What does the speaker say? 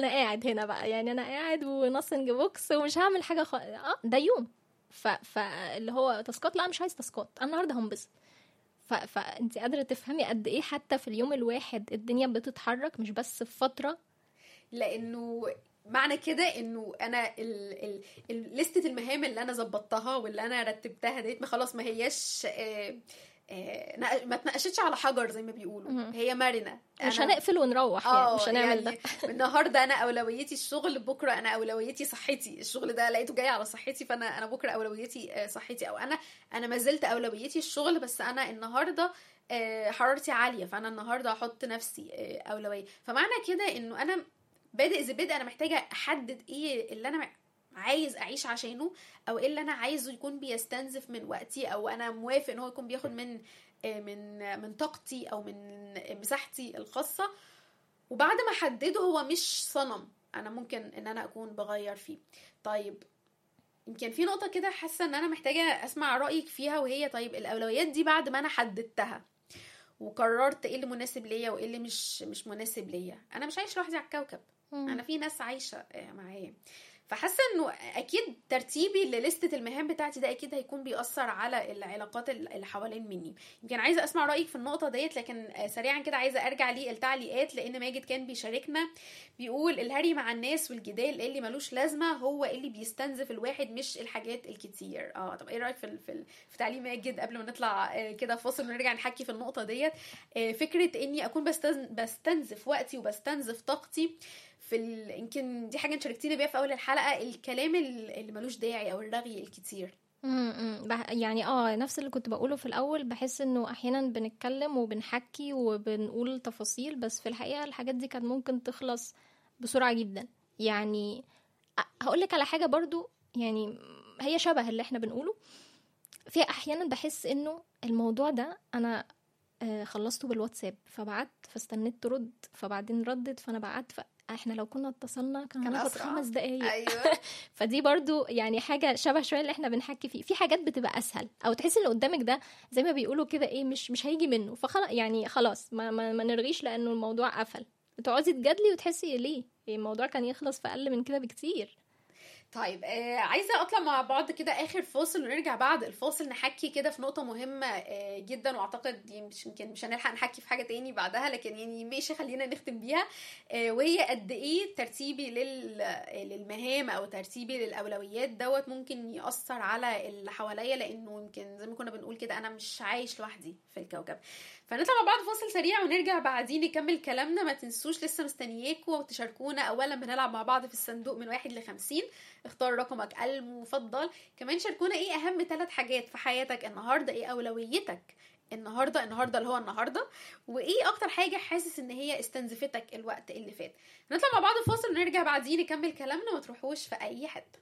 انا قاعد هنا بقى يعني انا قاعد ونصنج بوكس ومش هعمل حاجه خ... اه ده يوم ف... فاللي هو تاسكات لا مش عايز تاسكات انا النهارده هنبسط ف... فانت قادره تفهمي قد ايه حتى في اليوم الواحد الدنيا بتتحرك مش بس في فتره لانه معنى كده انه انا ال ال ال لستة المهام اللي انا ظبطتها واللي انا رتبتها ديت ما خلاص ما هياش آه آه ما اتناقشتش على حجر زي ما بيقولوا مم. هي مرنه مش أنا- هنقفل ونروح يعني اه مش هنعمل ده يعني النهارده انا اولويتي الشغل بكره انا اولويتي صحتي الشغل ده لقيته جاي على صحتي فانا انا بكره اولويتي آه، صحتي او انا انا ما زلت اولويتي الشغل بس انا النهارده آه، حرارتي عاليه فانا النهارده احط نفسي آه، اولويه فمعنى كده انه انا بادئ زي بدء انا محتاجه احدد ايه اللي انا عايز اعيش عشانه او ايه اللي انا عايزه يكون بيستنزف من وقتي او انا موافق ان هو يكون بياخد من آه، من آه، من طاقتي او من مساحتي الخاصه وبعد ما احدده هو مش صنم انا ممكن ان انا اكون بغير فيه طيب يمكن في نقطه كده حاسه ان انا محتاجه اسمع رايك فيها وهي طيب الاولويات دي بعد ما انا حددتها وقررت ايه اللي مناسب ليا وايه اللي مش مش مناسب ليا انا مش عايش لوحدي على الكوكب انا في ناس عايشه آه، معايا فحاسه انه اكيد ترتيبي للستة المهام بتاعتي ده اكيد هيكون بيأثر على العلاقات اللي حوالين مني يمكن عايزه اسمع رايك في النقطه ديت لكن آه، سريعا كده عايزه ارجع للتعليقات لان ماجد كان بيشاركنا بيقول الهري مع الناس والجدال اللي ملوش لازمه هو اللي بيستنزف الواحد مش الحاجات الكتير اه طب ايه رايك في ال- في, ال- في تعليق ماجد قبل ما نطلع آه، كده فاصل ونرجع نحكي في النقطه ديت آه، فكره اني اكون بستن- بستنزف وقتي وبستنزف طاقتي في ال... يمكن دي حاجه انت شاركتيني بيها في اول الحلقه الكلام ال- اللي ملوش داعي او الرغي الكتير امم بح- يعني اه نفس اللي كنت بقوله في الاول بحس انه احيانا بنتكلم وبنحكي وبنقول تفاصيل بس في الحقيقه الحاجات دي كانت ممكن تخلص بسرعه جدا يعني هقول لك على حاجه برضو يعني هي شبه اللي احنا بنقوله في احيانا بحس انه الموضوع ده انا آه، خلصته بالواتساب فبعت فاستنيت ترد فبعدين ردت فانا بعت فاحنا لو كنا اتصلنا كان كان هناخد أسرع. خمس دقايق ايوه فدي برضو يعني حاجة شبه شوية اللي احنا بنحكي فيه في حاجات بتبقى أسهل أو تحس اللي قدامك ده زي ما بيقولوا كده إيه مش مش هيجي منه فخلاص يعني خلاص ما, ما, ما نرغيش لأنه الموضوع قفل تقعدي تجادلي وتحسي ليه إيه الموضوع كان يخلص في أقل من كده بكتير طيب آه عايزه اطلع مع بعض كده اخر فاصل ونرجع بعد الفاصل نحكي كده في نقطه مهمه آه جدا واعتقد دي مش يمكن مش هنلحق نحكي في حاجه تاني بعدها لكن يعني ماشي خلينا نختم بيها آه وهي قد ايه ترتيبي لل للمهام او ترتيبي للاولويات دوت ممكن ياثر على اللي حواليا لانه يمكن زي ما كنا بنقول كده انا مش عايش لوحدي في الكوكب فنطلع مع بعض فاصل سريع ونرجع بعدين نكمل كلامنا ما تنسوش لسه مستنياكم وتشاركونا اولا بنلعب مع بعض في الصندوق من واحد لخمسين اختار رقمك المفضل كمان شاركونا ايه اهم ثلاث حاجات في حياتك النهارده ايه اولويتك النهارده النهارده اللي هو النهارده وايه اكتر حاجه حاسس ان هي استنزفتك الوقت اللي فات نطلع مع بعض فاصل ونرجع بعدين نكمل كلامنا ما تروحوش في اي حته